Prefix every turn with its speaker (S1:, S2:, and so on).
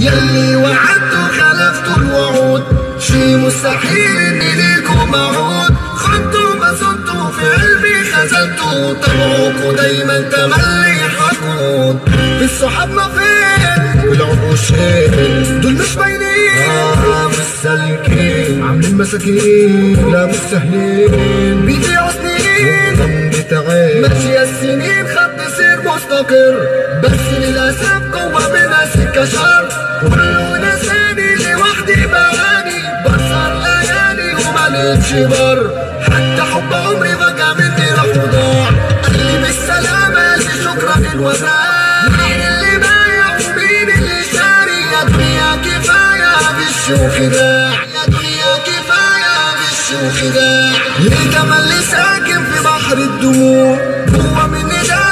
S1: يلي وعدتوا خلفتوا الوعود شي مستحيل اني ليكم معود خدتوا ما صدتوا في قلبي خزنتوا طبعكوا دايما تملي حقود في الصحاب ما فين والعروشين دول مش باينين آه مش سالكين عاملين مساكين لا مش سهلين بيبيعوا سنين غمضة عين ماشية السنين خط سير مستقر بس للأسف جوا منها سكة شر كله نساني لوحدي بعاني بسهر ليالي ومالتش بر حتى حب عمري بقى مني راح وضاع قال لي بالسلامة قال لي شكرا الوداع مين اللي بايع ومين اللي شاري يا دنيا كفاية غش وخداع يا دنيا كفاية غش وخداع ليه كمان اللي ساكن في بحر الدموع هو من ده